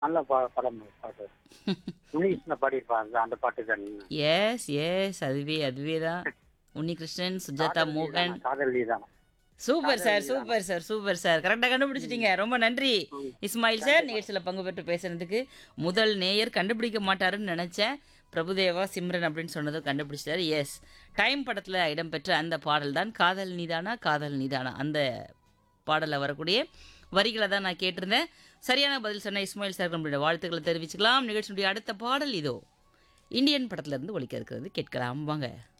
நல்ல பா- படம் பாட்டு முனிகிருஷ்ண பாடியிருப்பாங்க அந்த பாட்டு தான் எஸ் எஸ் அதுவே அதுவே தான் உன்னிகிருஷ்ணன் சுஜாதா மோகன் காதல் நீதான் super sir super sir super sir கரெக்டாக கண்டுபிடிச்சிட்டீங்க ரொம்ப நன்றி இஸ்மாயில் சார் நிகழ்ச்சியில் பங்கு பெற்று பேசுனதுக்கு முதல் நேயர் கண்டுபிடிக்க மாட்டாருன்னு நினச்சேன் பிரபுதேவா சிம்ரன் அப்படின்னு சொன்னதும் கண்டுபிடிச்சிட்டாரு எஸ் டைம் படத்தில் இடம்பெற்ற அந்த பாடல் தான் காதல் நீதானா காதல் நீதானா அந்த பாடலில் வரக்கூடிய வரிகளை தான் நான் கேட்டிருந்தேன் சரியான பதில் சொன்ன இஸ்மாயில் சார் நம்மளுடைய வாழ்த்துக்களை தெரிவிச்சுக்கலாம் நிகழ்ச்சியுடைய அடுத்த பாடல் இதோ இந்தியன் படத்துல இருந்து ஒலிக்க இருக்கிறது கேட்கலாம் வாங்க